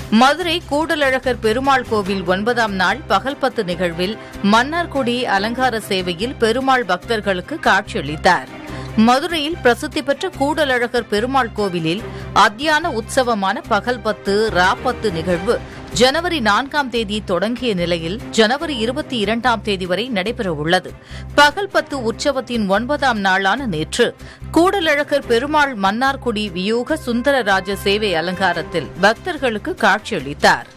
மதுரை கூடலழகர் பெருமாள் கோவில் ஒன்பதாம் நாள் பகல் பத்து நிகழ்வில் மன்னார்குடி அலங்கார சேவையில் பெருமாள் பக்தர்களுக்கு காட்சியளித்தார் மதுரையில் பிரசித்தி பெற்ற கூடலழகர் பெருமாள் கோவிலில் அத்தியான உற்சவமான பகல் பத்து ராப்பத்து நிகழ்வு ஜனவரி நான்காம் தேதி தொடங்கிய நிலையில் ஜனவரி இருபத்தி இரண்டாம் தேதி வரை நடைபெறவுள்ளது பகல் பத்து உற்சவத்தின் ஒன்பதாம் நாளான நேற்று கூடலழகர் பெருமாள் மன்னார்குடி வியூக சுந்தரராஜ சேவை அலங்காரத்தில் பக்தர்களுக்கு காட்சியளித்தார்